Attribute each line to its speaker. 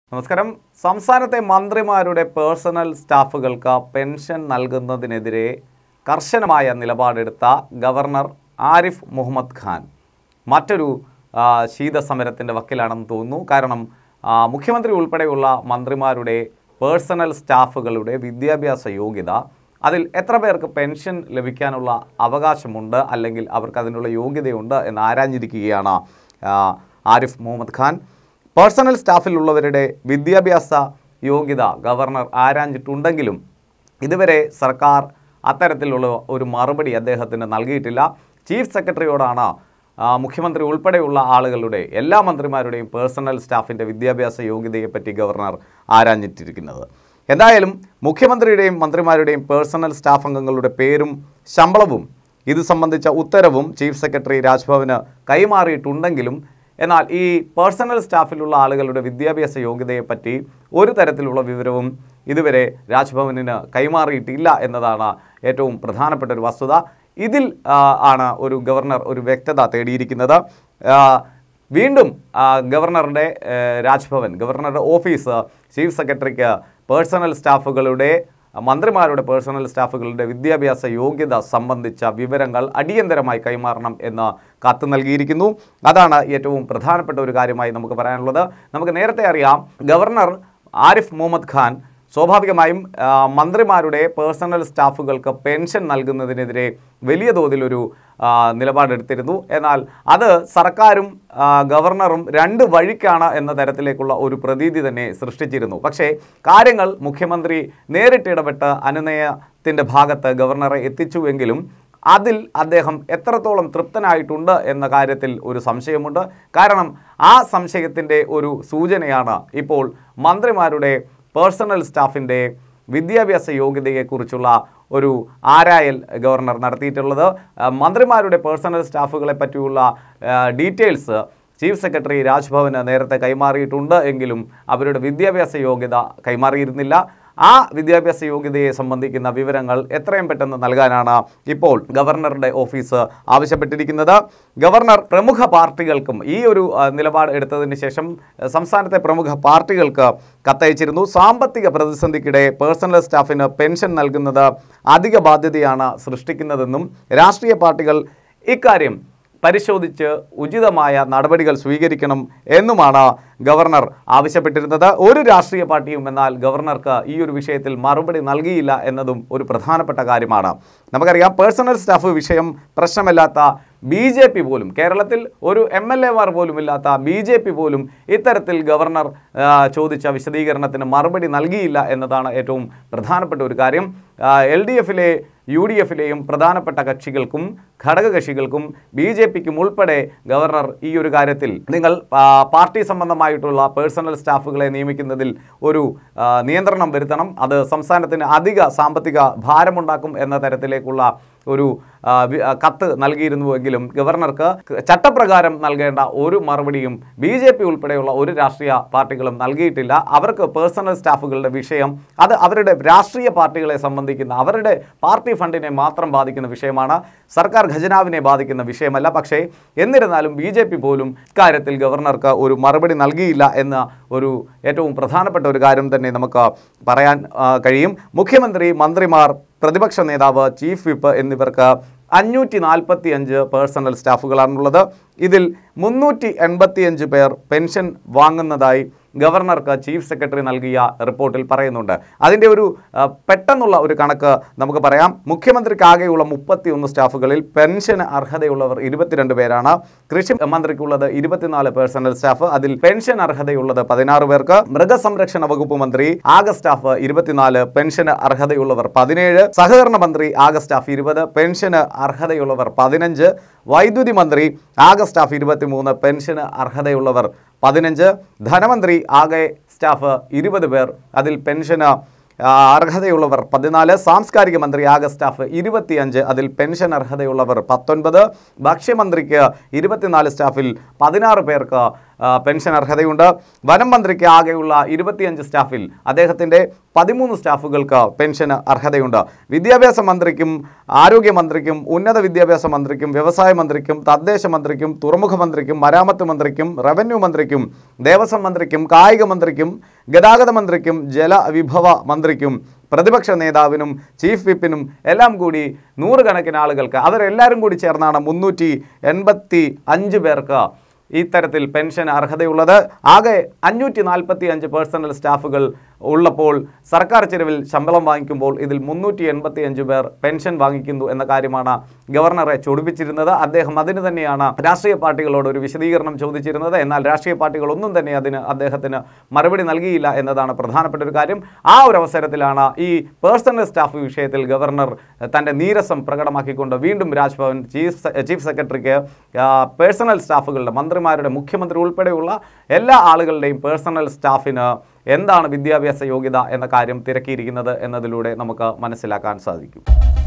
Speaker 1: നമസ്കാരം സംസ്ഥാനത്തെ മന്ത്രിമാരുടെ പേഴ്സണൽ സ്റ്റാഫുകൾക്ക് പെൻഷൻ നൽകുന്നതിനെതിരെ കർശനമായ നിലപാടെടുത്ത ഗവർണർ ആരിഫ് മുഹമ്മദ് ഖാൻ മറ്റൊരു ആ, ശീതസമരത്തിൻ്റെ വക്കിലാണെന്ന് തോന്നുന്നു കാരണം ആ, മുഖ്യമന്ത്രി ഉൾപ്പെടെയുള്ള മന്ത്രിമാരുടെ പേഴ്സണൽ സ്റ്റാഫുകളുടെ വിദ്യാഭ്യാസ യോഗ്യത അതിൽ എത്ര പേർക്ക് പെൻഷൻ ലഭിക്കാനുള്ള അവകാശമുണ്ട് അല്ലെങ്കിൽ അവർക്ക് അതിനുള്ള യോഗ്യതയുണ്ട് എന്ന് ആരാഞ്ഞിരിക്കുകയാണ് ആ, ആരിഫ് മുഹമ്മദ് ഖാൻ പേഴ്സണൽ സ്റ്റാഫിലുള്ളവരുടെ വിദ്യാഭ്യാസ യോഗ്യത ഗവർണർ ആരാഞ്ഞിട്ടുണ്ടെങ്കിലും ഇതുവരെ സർക്കാർ അത്തരത്തിലുള്ള ഒരു മറുപടി അദ്ദേഹത്തിന് നൽകിയിട്ടില്ല ചീഫ് സെക്രട്ടറിയോടാണ് ആ, മുഖ്യമന്ത്രി ഉൾപ്പെടെയുള്ള ആളുകളുടെ എല്ലാ മന്ത്രിമാരുടെയും പേഴ്സണൽ സ്റ്റാഫിൻ്റെ വിദ്യാഭ്യാസ യോഗ്യതയെപ്പറ്റി ഗവർണർ ആരാഞ്ഞിട്ടിരിക്കുന്നത് എന്തായാലും മുഖ്യമന്ത്രിയുടെയും മന്ത്രിമാരുടെയും പേഴ്സണൽ സ്റ്റാഫ് അംഗങ്ങളുടെ പേരും ശമ്പളവും ഇത് സംബന്ധിച്ച ഉത്തരവും ചീഫ് സെക്രട്ടറി രാജ്ഭവന് കൈമാറിയിട്ടുണ്ടെങ്കിലും എന്നാൽ ഈ പേഴ്സണൽ സ്റ്റാഫിലുള്ള ആളുകളുടെ വിദ്യാഭ്യാസ യോഗ്യതയെപ്പറ്റി ഒരു തരത്തിലുള്ള വിവരവും ഇതുവരെ രാജ്ഭവനിന് കൈമാറിയിട്ടില്ല എന്നതാണ് ഏറ്റവും പ്രധാനപ്പെട്ട ഒരു വസ്തുത ഇതിൽ ആ, ആണ് ഒരു ഗവർണർ ഒരു വ്യക്തത തേടിയിരിക്കുന്നത് ആ, വീണ്ടും ആ, ഗവർണറുടെ ഏ, രാജ്ഭവൻ ഗവർണറുടെ ഓഫീസ് ചീഫ് സെക്രട്ടറിക്ക് പേഴ്സണൽ സ്റ്റാഫുകളുടെ മന്ത്രിമാരുടെ പേഴ്സണൽ സ്റ്റാഫുകളുടെ വിദ്യാഭ്യാസ യോഗ്യത സംബന്ധിച്ച വിവരങ്ങൾ അടിയന്തരമായി കൈമാറണം എന്ന് കത്ത് നൽകിയിരിക്കുന്നു അതാണ് ഏറ്റവും പ്രധാനപ്പെട്ട ഒരു കാര്യമായി നമുക്ക് പറയാനുള്ളത് നമുക്ക് നേരത്തെ അറിയാം ഗവർണർ ആരിഫ് മുഹമ്മദ് ഖാൻ സ്വാഭാവികമായും ആ, മന്ത്രിമാരുടെ പേഴ്സണൽ സ്റ്റാഫുകൾക്ക് പെൻഷൻ നൽകുന്നതിനെതിരെ വലിയ തോതിലൊരു ആ, നിലപാടെടുത്തിരുന്നു എന്നാൽ അത് സർക്കാരും ആ, ഗവർണറും രണ്ട് വഴിക്കാണ് എന്ന തരത്തിലേക്കുള്ള ഒരു പ്രതീതി തന്നെ സൃഷ്ടിച്ചിരുന്നു പക്ഷേ കാര്യങ്ങൾ മുഖ്യമന്ത്രി നേരിട്ടിടപെട്ട് അനുനയത്തിൻ്റെ ഭാഗത്ത് ഗവർണറെ എത്തിച്ചുവെങ്കിലും അതിൽ അദ്ദേഹം എത്രത്തോളം തൃപ്തനായിട്ടുണ്ട് എന്ന കാര്യത്തിൽ ഒരു സംശയമുണ്ട് കാരണം ആ സംശയത്തിൻ്റെ ഒരു സൂചനയാണ് ഇപ്പോൾ മന്ത്രിമാരുടെ പേഴ്സണൽ സ്റ്റാഫിൻ്റെ വിദ്യാഭ്യാസ യോഗ്യതയെക്കുറിച്ചുള്ള ഒരു ആരായൽ ഗവർണർ നടത്തിയിട്ടുള്ളത് ആ, മന്ത്രിമാരുടെ പേഴ്സണൽ സ്റ്റാഫുകളെ പറ്റിയുള്ള ഡീറ്റെയിൽസ് ചീഫ് സെക്രട്ടറി രാജ്ഭവന് നേരത്തെ കൈമാറിയിട്ടുണ്ട് എങ്കിലും അവരുടെ വിദ്യാഭ്യാസ യോഗ്യത കൈമാറിയിരുന്നില്ല ആ വിദ്യാഭ്യാസ യോഗ്യതയെ സംബന്ധിക്കുന്ന വിവരങ്ങൾ എത്രയും പെട്ടെന്ന് നൽകാനാണ് ഇപ്പോൾ ഗവർണറുടെ ഓഫീസ് ആവശ്യപ്പെട്ടിരിക്കുന്നത് ഗവർണർ പ്രമുഖ പാർട്ടികൾക്കും ഈ ഒരു ആ, നിലപാട് എടുത്തതിന് ശേഷം ആ, സംസ്ഥാനത്തെ പ്രമുഖ പാർട്ടികൾക്ക് കത്തയച്ചിരുന്നു സാമ്പത്തിക പ്രതിസന്ധിക്കിടെ പേഴ്സണൽ സ്റ്റാഫിന് പെൻഷൻ നൽകുന്നത് അധിക ബാധ്യതയാണ് സൃഷ്ടിക്കുന്നതെന്നും രാഷ്ട്രീയ പാർട്ടികൾ ഇക്കാര്യം പരിശോധിച്ച് ഉചിതമായ നടപടികൾ സ്വീകരിക്കണം എന്നുമാണ് ഗവർണർ ആവശ്യപ്പെട്ടിരുന്നത് ഒരു രാഷ്ട്രീയ പാർട്ടിയും എന്നാൽ ഗവർണർക്ക് ഈ ഒരു വിഷയത്തിൽ മറുപടി നൽകിയില്ല എന്നതും ഒരു പ്രധാനപ്പെട്ട കാര്യമാണ് നമുക്കറിയാം പേഴ്സണൽ സ്റ്റാഫ് വിഷയം പ്രശ്നമില്ലാത്ത ബി ജെ പി പോലും കേരളത്തിൽ ഒരു എം എൽ എമാർ പോലും ഇല്ലാത്ത ബി ജെ പി പോലും ഇത്തരത്തിൽ ഗവർണർ ആ, ചോദിച്ച വിശദീകരണത്തിന് മറുപടി നൽകിയില്ല എന്നതാണ് ഏറ്റവും പ്രധാനപ്പെട്ട ഒരു കാര്യം എൽ ഡി എഫിലെ യു ഡി എഫിലെയും പ്രധാനപ്പെട്ട കക്ഷികൾക്കും ഘടകകക്ഷികൾക്കും ബി ജെ പിക്കും ഉൾപ്പെടെ ഗവർണർ ഈ ഒരു കാര്യത്തിൽ നിങ്ങൾ ആ, പാർട്ടി സംബന്ധമായിട്ടുള്ള പേഴ്സണൽ സ്റ്റാഫുകളെ നിയമിക്കുന്നതിൽ ഒരു ആ, നിയന്ത്രണം വരുത്തണം അത് സംസ്ഥാനത്തിന് അധിക സാമ്പത്തിക ഭാരമുണ്ടാക്കും എന്ന തരത്തിലേക്കുള്ള ഒരു ആ, വി- ആ, കത്ത് നൽകിയിരുന്നുവെങ്കിലും ഗവർണർക്ക് ചട്ടപ്രകാരം നൽകേണ്ട ഒരു മറുപടിയും ബി ജെ പി ഉൾപ്പെടെയുള്ള ഒരു രാഷ്ട്രീയ പാർട്ടികളും നൽകിയിട്ടില്ല അവർക്ക് പേഴ്സണൽ സ്റ്റാഫുകളുടെ വിഷയം അത് അവരുടെ രാഷ്ട്രീയ പാർട്ടികളെ സംബന്ധിക്കുന്ന അവരുടെ പാർട്ടി ഫണ്ടിനെ മാത്രം ബാധിക്കുന്ന വിഷയമാണ് സർക്കാർ ഖജനാവിനെ ബാധിക്കുന്ന വിഷയമല്ല പക്ഷേ എന്നിരുന്നാലും ബി ജെ പി പോലും ഇക്കാര്യത്തിൽ ഗവർണർക്ക് ഒരു മറുപടി നൽകിയില്ല എന്ന ഒരു ഏറ്റവും പ്രധാനപ്പെട്ട ഒരു കാര്യം തന്നെ നമുക്ക് പറയാൻ ആ, കഴിയും മുഖ്യമന്ത്രി മന്ത്രിമാർ പ്രതിപക്ഷ നേതാവ് ചീഫ് വിപ്പ് എന്നിവർക്ക് അഞ്ഞൂറ്റി നാൽപ്പത്തി അഞ്ച് പേഴ്സണൽ സ്റ്റാഫുകളാണുള്ളത് ഇതിൽ മുന്നൂറ്റി എൺപത്തിയഞ്ച് പേർ പെൻഷൻ വാങ്ങുന്നതായി ഗവർണർക്ക് ചീഫ് സെക്രട്ടറി നൽകിയ റിപ്പോർട്ടിൽ പറയുന്നുണ്ട് അതിൻ്റെ ഒരു ആ, പെട്ടെന്നുള്ള ഒരു കണക്ക് നമുക്ക് പറയാം മുഖ്യമന്ത്രിക്കാകെയുള്ള മുപ്പത്തിയൊന്ന് സ്റ്റാഫുകളിൽ പെൻഷന് അർഹതയുള്ളവർ ഇരുപത്തിരണ്ട് പേരാണ് കൃഷി മന്ത്രിക്കുള്ളത് ഇരുപത്തിനാല് പേഴ്സണൽ സ്റ്റാഫ് അതിൽ പെൻഷൻ അർഹതയുള്ളത് പതിനാറ് പേർക്ക് മൃഗസംരക്ഷണ വകുപ്പ് മന്ത്രി ആകെ സ്റ്റാഫ് ഇരുപത്തിനാല് പെൻഷന് അർഹതയുള്ളവർ പതിനേഴ് സഹകരണ മന്ത്രി ആകെ സ്റ്റാഫ് ഇരുപത് പെൻഷന് അർഹതയുള്ളവർ പതിനഞ്ച് വൈദ്യുതി മന്ത്രി ആകെ സ്റ്റാഫ് ഇരുപത്തിമൂന്ന് പെൻഷന് അർഹതയുള്ളവർ പതിനഞ്ച് ധനമന്ത്രി ആകെ സ്റ്റാഫ് ഇരുപത് പേർ അതിൽ പെൻഷന് ആ, അർഹതയുള്ളവർ പതിനാല് സാംസ്കാരിക മന്ത്രി ആകെ സ്റ്റാഫ് ഇരുപത്തിയഞ്ച് അതിൽ പെൻഷൻ അർഹതയുള്ളവർ പത്തൊൻപത് ഭക്ഷ്യമന്ത്രിക്ക് ഇരുപത്തിനാല് സ്റ്റാഫിൽ പതിനാറ് പേർക്ക് ആ, പെൻഷൻ അർഹതയുണ്ട് വനം മന്ത്രിക്ക് ആകെയുള്ള ഇരുപത്തിയഞ്ച് സ്റ്റാഫിൽ അദ്ദേഹത്തിൻ്റെ പതിമൂന്ന് സ്റ്റാഫുകൾക്ക് പെൻഷന് അർഹതയുണ്ട് വിദ്യാഭ്യാസ മന്ത്രിക്കും ആരോഗ്യമന്ത്രിക്കും ഉന്നത വിദ്യാഭ്യാസ മന്ത്രിക്കും വ്യവസായ മന്ത്രിക്കും തദ്ദേശ മന്ത്രിക്കും തുറമുഖ മന്ത്രിക്കും മരാമത്ത് മന്ത്രിക്കും റവന്യൂ മന്ത്രിക്കും ദേവസ്വം മന്ത്രിക്കും കായിക മന്ത്രിക്കും ഗതാഗത മന്ത്രിക്കും ജലവിഭവ മന്ത്രിക്കും പ്രതിപക്ഷ നേതാവിനും ചീഫ് വിപ്പിനും എല്ലാം കൂടി നൂറുകണക്കിന് ആളുകൾക്ക് അവരെല്ലാവരും കൂടി ചേർന്നാണ് മുന്നൂറ്റി എൺപത്തി അഞ്ച് പേർക്ക് ഇത്തരത്തിൽ പെൻഷൻ അർഹതയുള്ളത് ആകെ അഞ്ഞൂറ്റി നാൽപ്പത്തി അഞ്ച് പേഴ്സണൽ സ്റ്റാഫുകൾ ഉള്ളപ്പോൾ സർക്കാർ ചെലവിൽ ശമ്പളം വാങ്ങിക്കുമ്പോൾ ഇതിൽ മുന്നൂറ്റി എൺപത്തി അഞ്ച് പേർ പെൻഷൻ വാങ്ങിക്കുന്നു എന്ന കാര്യമാണ് ഗവർണറെ ചൊടിപ്പിച്ചിരുന്നത് അദ്ദേഹം അതിന് തന്നെയാണ് രാഷ്ട്രീയ പാർട്ടികളോട് ഒരു വിശദീകരണം ചോദിച്ചിരുന്നത് എന്നാൽ രാഷ്ട്രീയ പാർട്ടികൾ ഒന്നും തന്നെ അതിന് അദ്ദേഹത്തിന് മറുപടി നൽകിയില്ല എന്നതാണ് പ്രധാനപ്പെട്ട ഒരു കാര്യം ആ ഒരു അവസരത്തിലാണ് ഈ പേഴ്സണൽ സ്റ്റാഫ് വിഷയത്തിൽ ഗവർണർ തൻ്റെ നീരസം പ്രകടമാക്കിക്കൊണ്ട് വീണ്ടും രാജ്ഭവൻ ചീഫ് സെ- ചീഫ് സെക്രട്ടറിക്ക് ആ, പേഴ്സണൽ സ്റ്റാഫുകളുടെ മന്ത്രിമാരുടെ മുഖ്യമന്ത്രി ഉൾപ്പെടെയുള്ള എല്ലാ ആളുകളുടെയും പേഴ്സണൽ സ്റ്റാഫിന് എന്താണ് വിദ്യാഭ്യാസ യോഗ്യത എന്ന കാര്യം തിരക്കിയിരിക്കുന്നത് എന്നതിലൂടെ നമുക്ക് മനസ്സിലാക്കാൻ സാധിക്കും